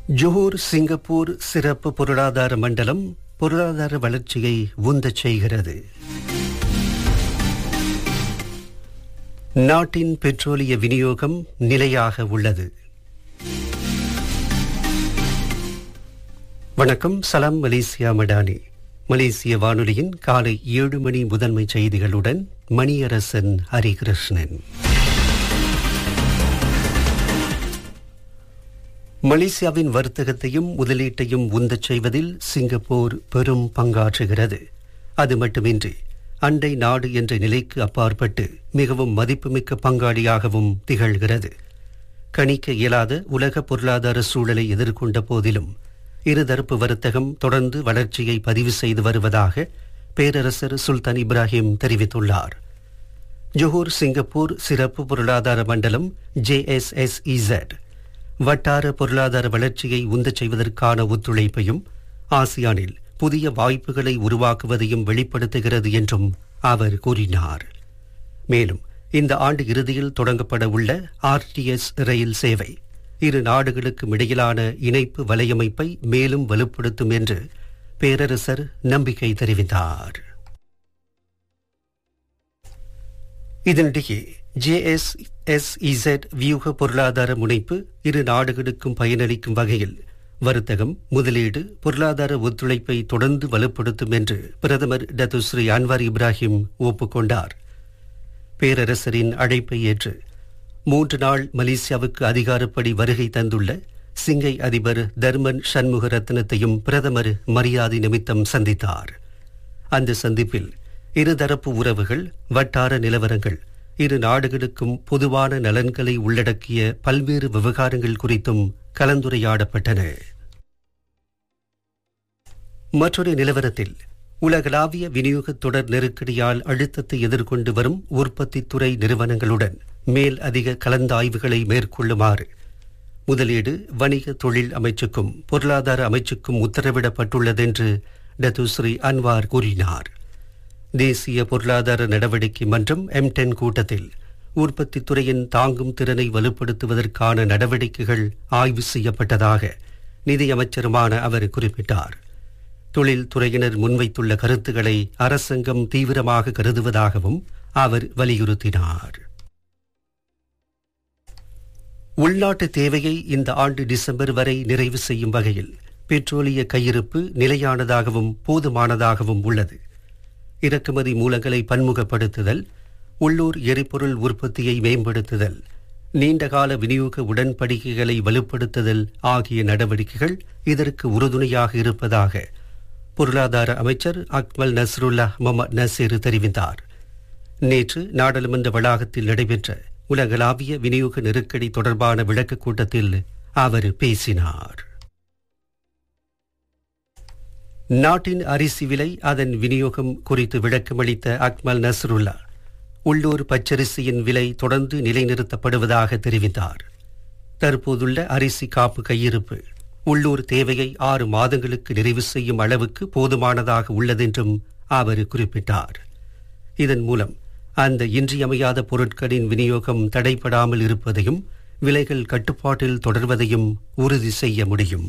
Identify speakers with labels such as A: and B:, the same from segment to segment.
A: Johor Singapore சிறப்பு பொருளாதார மண்டலம் பொருளாதார வளர்ச்சியை உந்தச் செய்கிறது நாட்டின் பெட்ரோலிய விநியோகம் நிலையாக உள்ளது வணக்கம் சலாம் மலேசியா மடானி மலேசிய வானொலியின் காலை ஏழு மணி முதன்மை செய்திகளுடன் மணியரசன் ஹரிகிருஷ்ணன் மலேசியாவின் வர்த்தகத்தையும் முதலீட்டையும் உந்தச் செய்வதில் சிங்கப்பூர் பெரும் பங்காற்றுகிறது அது மட்டுமின்றி அண்டை நாடு என்ற நிலைக்கு அப்பாற்பட்டு மிகவும் மதிப்புமிக்க பங்காளியாகவும் திகழ்கிறது கணிக்க இயலாத உலக பொருளாதார சூழலை எதிர்கொண்ட போதிலும் இருதரப்பு வர்த்தகம் தொடர்ந்து வளர்ச்சியை பதிவு செய்து வருவதாக பேரரசர் சுல்தான் இப்ராஹிம் தெரிவித்துள்ளார் ஜொஹூர் சிங்கப்பூர் சிறப்பு பொருளாதார மண்டலம் ஜேஎஸ்எஸ்இசட் வட்டார பொருளாதார வளர்ச்சியை உந்தச் செய்வதற்கான ஒத்துழைப்பையும் ஆசியானில் புதிய வாய்ப்புகளை உருவாக்குவதையும் வெளிப்படுத்துகிறது என்றும் அவர் கூறினார் மேலும் இந்த ஆண்டு இறுதியில் தொடங்கப்பட உள்ள ஆர்டிஎஸ் ரயில் சேவை இரு நாடுகளுக்கும் இடையிலான இணைப்பு வலையமைப்பை மேலும் வலுப்படுத்தும் என்று பேரரசர் நம்பிக்கை தெரிவித்தார் இதனிடையே ஜேஎஸ்எஸ்இசட் வியூக பொருளாதார முனைப்பு இரு நாடுகளுக்கும் பயனளிக்கும் வகையில் வர்த்தகம் முதலீடு பொருளாதார ஒத்துழைப்பை தொடர்ந்து வலுப்படுத்தும் என்று பிரதமர் டத்துஸ்ரீ அன்வார் இப்ராஹிம் ஒப்புக்கொண்டார் பேரரசரின் அழைப்பை ஏற்று மூன்று நாள் மலேசியாவுக்கு அதிகாரப்படி வருகை தந்துள்ள சிங்கை அதிபர் தர்மன் சண்முக ரத்னத்தையும் பிரதமர் மரியாதை நிமித்தம் சந்தித்தார் அந்த சந்திப்பில் இருதரப்பு உறவுகள் வட்டார நிலவரங்கள் இரு நாடுகளுக்கும் பொதுவான நலன்களை உள்ளடக்கிய பல்வேறு விவகாரங்கள் குறித்தும் கலந்துரையாடப்பட்டன மற்றொரு நிலவரத்தில் உலகளாவிய விநியோக தொடர் நெருக்கடியால் அழுத்தத்தை எதிர்கொண்டு வரும் உற்பத்தித்துறை நிறுவனங்களுடன் மேல் அதிக கலந்தாய்வுகளை மேற்கொள்ளுமாறு முதலீடு வணிக தொழில் அமைச்சுக்கும் பொருளாதார அமைச்சுக்கும் உத்தரவிடப்பட்டுள்ளதென்று டத்துஸ்ரீ அன்வார் கூறினார் தேசிய பொருளாதார நடவடிக்கை மன்றம் எம் டென் கூட்டத்தில் உற்பத்தி துறையின் தாங்கும் திறனை வலுப்படுத்துவதற்கான நடவடிக்கைகள் ஆய்வு செய்யப்பட்டதாக நிதியமைச்சருமான அவர் குறிப்பிட்டார் தொழில் துறையினர் முன்வைத்துள்ள கருத்துக்களை அரசாங்கம் தீவிரமாக கருதுவதாகவும் அவர் வலியுறுத்தினார் உள்நாட்டு தேவையை இந்த ஆண்டு டிசம்பர் வரை நிறைவு செய்யும் வகையில் பெட்ரோலிய கையிருப்பு நிலையானதாகவும் போதுமானதாகவும் உள்ளது இறக்குமதி மூலங்களை பன்முகப்படுத்துதல் உள்ளூர் எரிபொருள் உற்பத்தியை மேம்படுத்துதல் நீண்டகால விநியோக உடன்படிக்கைகளை வலுப்படுத்துதல் ஆகிய நடவடிக்கைகள் இதற்கு உறுதுணையாக இருப்பதாக பொருளாதார அமைச்சர் அக்மல் நஸ்ருல்லா முகமது நசீர் தெரிவித்தார் நேற்று நாடாளுமன்ற வளாகத்தில் நடைபெற்ற உலகளாவிய விநியோக நெருக்கடி தொடர்பான விளக்கக் கூட்டத்தில் அவர் பேசினார் நாட்டின் அரிசி விலை அதன் விநியோகம் குறித்து விளக்கமளித்த அக்மல் நஸ்ருல்லா உள்ளூர் பச்சரிசியின் விலை தொடர்ந்து நிலைநிறுத்தப்படுவதாக தெரிவித்தார் தற்போதுள்ள அரிசி காப்பு கையிருப்பு உள்ளூர் தேவையை ஆறு மாதங்களுக்கு நிறைவு செய்யும் அளவுக்கு போதுமானதாக உள்ளதென்றும் அவர் குறிப்பிட்டார் இதன் மூலம் அந்த இன்றியமையாத பொருட்களின் விநியோகம் தடைபடாமல் இருப்பதையும் விலைகள் கட்டுப்பாட்டில் தொடர்வதையும் உறுதி செய்ய முடியும்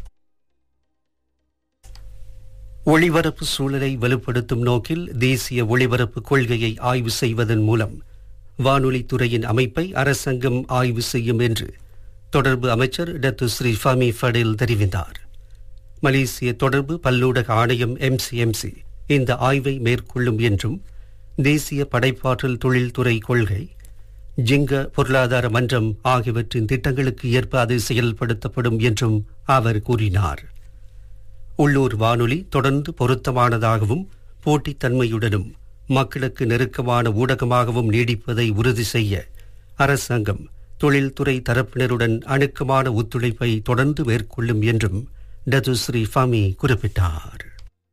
A: ஒளிபரப்பு சூழலை வலுப்படுத்தும் நோக்கில் தேசிய ஒளிபரப்பு கொள்கையை ஆய்வு செய்வதன் மூலம் வானொலி துறையின் அமைப்பை அரசாங்கம் ஆய்வு செய்யும் என்று தொடர்பு அமைச்சர் டத்து ஸ்ரீ ஃபமி ஃபடில் தெரிவித்தார் மலேசிய தொடர்பு பல்லூடக ஆணையம் எம்சிஎம்சி இந்த ஆய்வை மேற்கொள்ளும் என்றும் தேசிய படைப்பாற்றல் தொழில்துறை கொள்கை ஜிங்க பொருளாதார மன்றம் ஆகியவற்றின் திட்டங்களுக்கு ஏற்ப அது செயல்படுத்தப்படும் என்றும் அவர் கூறினார் உள்ளூர் வானொலி தொடர்ந்து பொருத்தமானதாகவும் போட்டித்தன்மையுடனும் மக்களுக்கு நெருக்கமான ஊடகமாகவும் நீடிப்பதை உறுதி செய்ய அரசாங்கம் தொழில்துறை தரப்பினருடன் அணுக்கமான ஒத்துழைப்பை தொடர்ந்து மேற்கொள்ளும் என்றும் டதுஸ்ரீ ஃபமி குறிப்பிட்டார்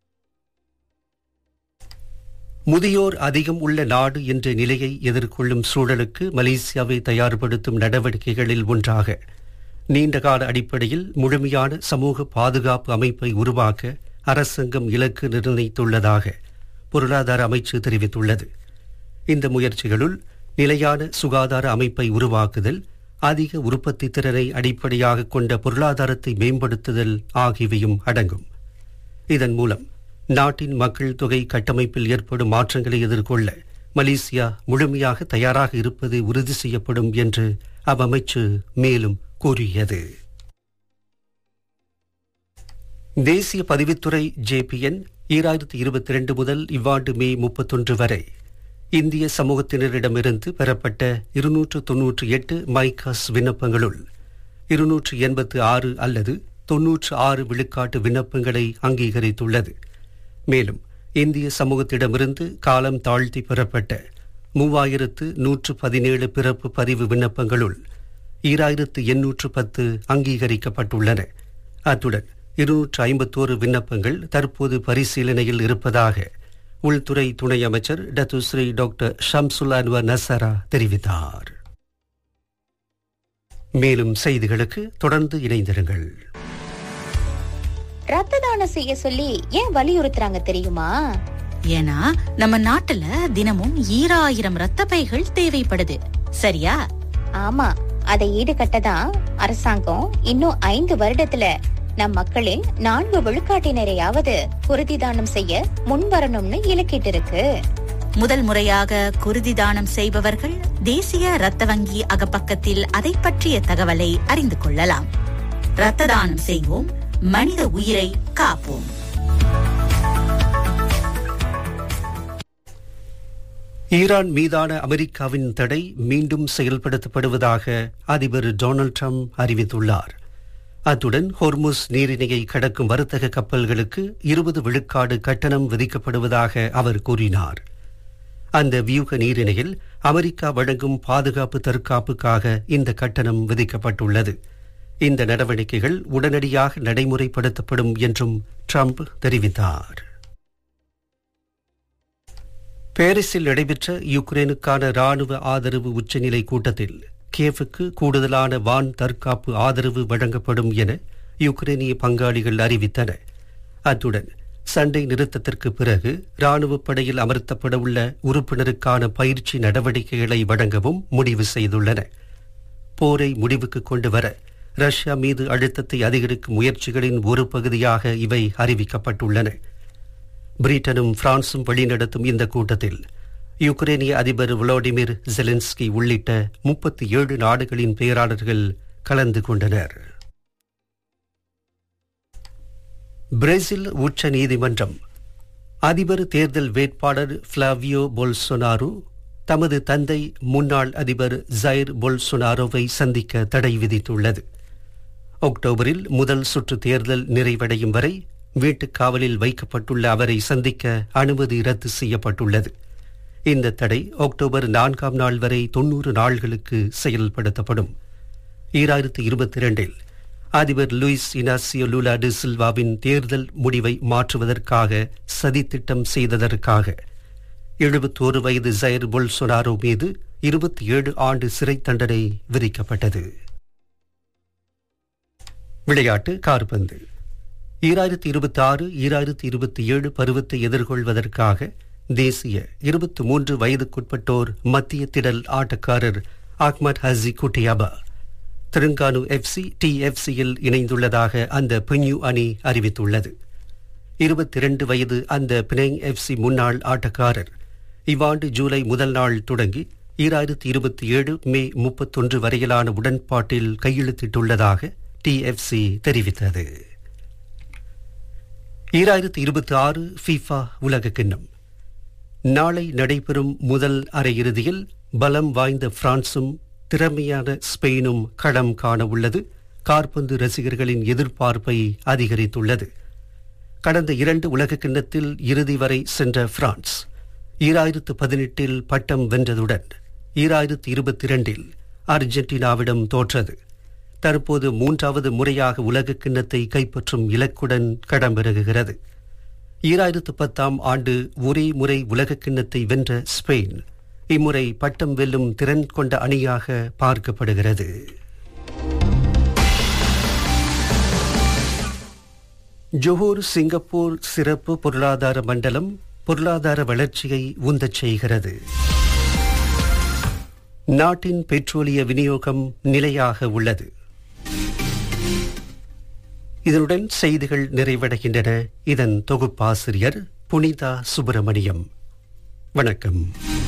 A: முதியோர் அதிகம் உள்ள நாடு என்ற நிலையை எதிர்கொள்ளும் சூழலுக்கு மலேசியாவை தயார்படுத்தும் நடவடிக்கைகளில் ஒன்றாக நீண்டகால அடிப்படையில் முழுமையான சமூக பாதுகாப்பு அமைப்பை உருவாக்க அரசாங்கம் இலக்கு நிர்ணயித்துள்ளதாக பொருளாதார அமைச்சு தெரிவித்துள்ளது இந்த முயற்சிகளுள் நிலையான சுகாதார அமைப்பை உருவாக்குதல் அதிக உற்பத்தி திறனை அடிப்படையாக கொண்ட பொருளாதாரத்தை மேம்படுத்துதல் ஆகியவையும் அடங்கும் இதன் மூலம் நாட்டின் மக்கள் தொகை கட்டமைப்பில் ஏற்படும் மாற்றங்களை எதிர்கொள்ள மலேசியா முழுமையாக தயாராக இருப்பது உறுதி செய்யப்படும் என்று அவ்வமைச்சு மேலும் கூறியது தேசிய பதிவுத்துறை ஜேபிஎன் ஈராயிரத்தி இருபத்தி ரெண்டு முதல் இவ்வாண்டு மே முப்பத்தொன்று வரை இந்திய சமூகத்தினரிடமிருந்து பெறப்பட்ட இருநூற்று தொன்னூற்றி எட்டு மைகாஸ் விண்ணப்பங்களுள் இருநூற்று எண்பத்து ஆறு அல்லது தொன்னூற்று ஆறு விழுக்காட்டு விண்ணப்பங்களை அங்கீகரித்துள்ளது மேலும் இந்திய சமூகத்திடமிருந்து காலம் தாழ்த்தி பெறப்பட்ட மூவாயிரத்து நூற்று பதினேழு பிறப்பு பதிவு விண்ணப்பங்களுள் ஈராயிரத்து எண்ணூற்று பத்து அங்கீகரிக்கப்பட்டுள்ளன அத்துடன் இருநூற்று ஐம்பத்தோரு விண்ணப்பங்கள் தற்போது பரிசீலனையில் இருப்பதாக உள்துறை துணை அமைச்சர் Datuk Seri doctor Shamsul Anwar Nasarah தெரிவித்தார் மேலும் செய்திகளுக்கு தொடர்ந்து இணைந்திருங்கள்
B: ரத்த தானம் செய்ய சொல்லி ஏன் வலியுறுத்துறாங்க தெரியுமா
C: ஏன்னா நம்ம நாட்டுல தினமும் ஈராயிரம் ரத்த பைகள் தேவைப்படுது சரியா
B: ஆமா அதை ஈடுகட்ட தான் அரசாங்கம் இன்னும் ஐந்து வருடத்துல நம் மக்களின் நான்கு விழுக்காட்டினரையாவது குருதி தானம் செய்ய முன்வரணும்னு இலக்கிட்டு இருக்கு
C: முதல் முறையாக குருதி தானம் செய்பவர்கள் தேசிய ரத்த வங்கி அகப்பக்கத்தில் அதை பற்றிய தகவலை அறிந்து கொள்ளலாம் ரத்த தானம் செய்வோம் மனித உயிரை காப்போம்
A: ஈரான் மீதான அமெரிக்காவின் தடை மீண்டும் செயல்படுத்தப்படுவதாக அதிபர் டொனால்ட் ட்ரம்ப் அறிவித்துள்ளார் அத்துடன் ஹொர்முஸ் நீரிணையை கடக்கும் வர்த்தக கப்பல்களுக்கு இருபது விழுக்காடு கட்டணம் விதிக்கப்படுவதாக அவர் கூறினார் அந்த வியூக நீரிணையில் அமெரிக்கா வழங்கும் பாதுகாப்பு தற்காப்புக்காக இந்த கட்டணம் விதிக்கப்பட்டுள்ளது இந்த நடவடிக்கைகள் உடனடியாக நடைமுறைப்படுத்தப்படும் என்றும் ட்ரம்ப் தெரிவித்தார் பாரிஸில் நடைபெற்ற யுக்ரைனுக்கான ராணுவ ஆதரவு உச்சநிலை கூட்டத்தில் கியேவுக்கு கூடுதலான வான் தற்காப்பு ஆதரவு வழங்கப்படும் என யுக்ரைனிய பங்காளிகள் அறிவித்தன அத்துடன் சண்டை நிறுத்தத்திற்கு பிறகு ராணுவ படையில் அமர்த்தப்பட உள்ள உறுப்பினருக்கான பயிற்சி நடவடிக்கைகளை வழங்கவும் முடிவு செய்துள்ளன போரை முடிவுக்கு கொண்டு வர ரஷ்யா மீது அழுத்தத்தை அதிகரிக்கும் முயற்சிகளின் ஒரு பகுதியாக இவை அறிவிக்கப்பட்டுள்ளன பிரிட்டனும் பிரான்சும் வழிநடத்தும் இந்த கூட்டத்தில் யுக்ரைனிய அதிபர் விளாடிமிர் ஜெலன்ஸ்கி உள்ளிட்ட முப்பத்தி ஏழு நாடுகளின் பேராளர்கள் கலந்து கொண்டனர் பிரேசில் உச்ச நீதிமன்றம் அதிபர் தேர்தல் வேட்பாளர் பிளாவியோ பொல்சொனாரு தமது தந்தை முன்னாள் அதிபர் ஜைர் பொல்சொனாரோவை சந்திக்க தடை விதித்துள்ளது அக்டோபரில் முதல் சுற்று தேர்தல் நிறைவடையும் வரை வீட்டுக் காவலில் வைக்கப்பட்டுள்ள அவரை சந்திக்க அனுமதி ரத்து செய்யப்பட்டுள்ளது இந்த தடை அக்டோபர் நான்காம் நாள் வரை தொன்னூறு நாள்களுக்கு செயல்படுத்தப்படும் ஈராயிரத்து இருபத்தி இரண்டில் அதிபர் லூயிஸ் இனாசியோ லூலா டி சில்வாவின் தேர்தல் முடிவை மாற்றுவதற்காக சதித்திட்டம் செய்ததற்காக எழுபத்தோரு வயது ஜயர் பொல்சொனாரோ மீது இருபத்தி ஏழு ஆண்டு சிறை தண்டனை விதிக்கப்பட்டது விளையாட்டு கார்பந்து ஈராயிரத்தி இருபத்தி ஆறு ஈராயிரத்தி இருபத்தி ஏழு பருவத்தை எதிர்கொள்வதற்காக தேசிய இருபத்தி மூன்று வயதுக்குட்பட்டோர் மத்திய திடல் ஆட்டக்காரர் அஹ்மத் ஹசி குட்டியாபா திருங்கானு எஃப்சி டி எஃப்சியில் இணைந்துள்ளதாக அந்த பின்யூ அணி அறிவித்துள்ளது இருபத்தி இரண்டு வயது அந்த பினேங் எஃப்சி முன்னாள் ஆட்டக்காரர் இவ்வாண்டு ஜூலை முதல் நாள் தொடங்கி ஈராயிரத்தி இருபத்தி ஏழு மே முப்பத்தொன்று வரையிலான உடன்பாட்டில் கையெழுத்திட்டுள்ளதாக டிஎஃப்சி தெரிவித்தது ஈராயிரத்தி இருபத்தி ஆறு ஃபீஃபா உலக கிண்ணம் நாளை நடைபெறும் முதல் அரையிறுதியில் பலம் வாய்ந்த பிரான்சும் திறமையான ஸ்பெயினும் களம் காண உள்ளது கார்பந்து ரசிகர்களின் எதிர்பார்ப்பை அதிகரித்துள்ளது கடந்த இரண்டு உலக கிண்ணத்தில் இறுதி வரை சென்ற பிரான்ஸ் ஈராயிரத்து பதினெட்டில் பட்டம் வென்றதுடன் ஈராயிரத்து இருபத்தி இரண்டில் அர்ஜென்டினாவிடம் தோற்றது தற்போது மூன்றாவது முறையாக உலக கிண்ணத்தை கைப்பற்றும் இலக்குடன் களமிறங்குகிறது ஈராயிரத்து பத்தாம் ஆண்டு ஒரே முறை உலக கிண்ணத்தை வென்ற ஸ்பெயின் இம்முறை பட்டம் வெல்லும் திறன் கொண்ட அணியாக பார்க்கப்படுகிறது ஜொஹூர் சிங்கப்பூர் சிறப்பு பொருளாதார மண்டலம் பொருளாதார வளர்ச்சியை உந்தச் செய்கிறது நாட்டின் பெட்ரோலிய விநியோகம் நிலையாக உள்ளது இதனுடன் செய்திகள் நிறைவடைகின்றன இதன் தொகுப்பாசிரியர் புனிதா சுப்பிரமணியம் வணக்கம்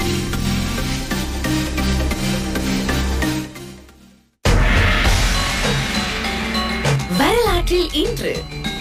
C: வரலாற்றில் இன்று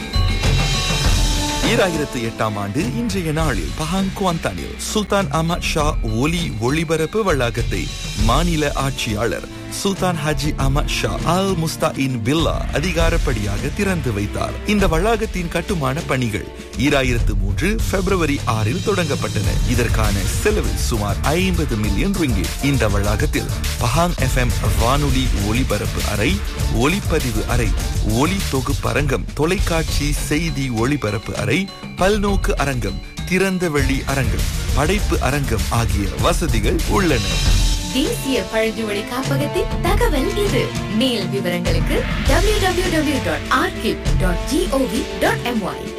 D: ஈராயிரத்து எட்டாம் ஆண்டு இன்றைய நாளில் பஹாங் குவாந்தானில் சுல்தான் அஹமத் ஷா ஒலி ஒளிபரப்பு வளாகத்தை மாநில ஆட்சியாளர் சுல்தான் ஹாஜி அஹமத் ஷா அல் முஸ்தாயின் பில்லா அதிகாரப்படியாக திறந்து வைத்தார் இந்த வளாகத்தின் கட்டுமான பணிகள் ஈராயிரத்து மூன்று பிப்ரவரி ஆறில் தொடங்கப்பட்டன இதற்கான செலவு சுமார் ஐம்பது மில்லியன் ரிங்கிட் இந்த வளாகத்தில் பஹாங் எஃப்எம் வானொலி ஒளிபரப்பு அறை ஒளிப்பதிவு அறை ஒலி தொகுப்பரங்கம் தொலைக்காட்சி செய்தி ஒளிபரப்பு அறை பல்நோக்கு அரங்கம் திறந்த வெளி அரங்கம் படைப்பு அரங்கம் ஆகிய வசதிகள் உள்ளன
C: தேசிய பழங்குடி காப்பகத்தின் தகவல் இது மேல் விவரங்களுக்கு www.archive.gov.my